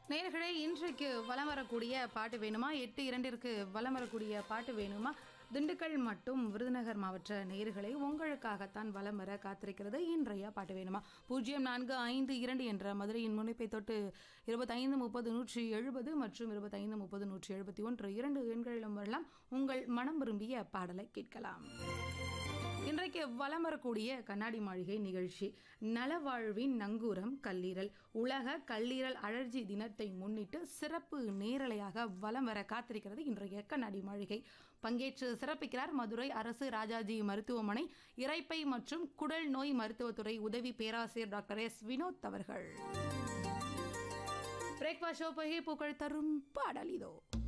நேர்களே இன்றைக்கு வலம் வரக்கூடிய பாட்டு வேணுமா எட்டு இரண்டிற்கு வலம் வரக்கூடிய பாட்டு வேணுமா திண்டுக்கல் மற்றும் விருதுநகர் மாவட்ட நேர்களை உங்களுக்காகத்தான் வலம் வர காத்திருக்கிறது இன்றைய பாட்டு வேணுமா பூஜ்ஜியம் நான்கு ஐந்து இரண்டு என்ற மதுரையின் முனைப்பை தொட்டு இருபத்தைந்து முப்பது நூற்றி எழுபது மற்றும் இருபத்தைந்து முப்பது நூற்றி எழுபத்தி ஒன்று இரண்டு எண்களிலும் வரலாம் உங்கள் மனம் விரும்பிய பாடலை கேட்கலாம் இன்றைக்கு வலம் வரக்கூடிய கண்ணாடி மாளிகை நிகழ்ச்சி நலவாழ்வின் நங்கூரம் கல்லீரல் உலக கல்லீரல் அழற்சி தினத்தை முன்னிட்டு சிறப்பு நேரலையாக வலம் வர காத்திருக்கிறது இன்றைய கண்ணாடி மாளிகை பங்கேற்று சிறப்பிக்கிறார் மதுரை அரசு ராஜாஜி மருத்துவமனை இரைப்பை மற்றும் குடல் நோய் மருத்துவத்துறை உதவி பேராசிரியர் டாக்டர் எஸ் வினோத் அவர்கள் பிரேக்ஃபாஸ்ட் ஷோ பகை புகழ் தரும் பாடல் இதோ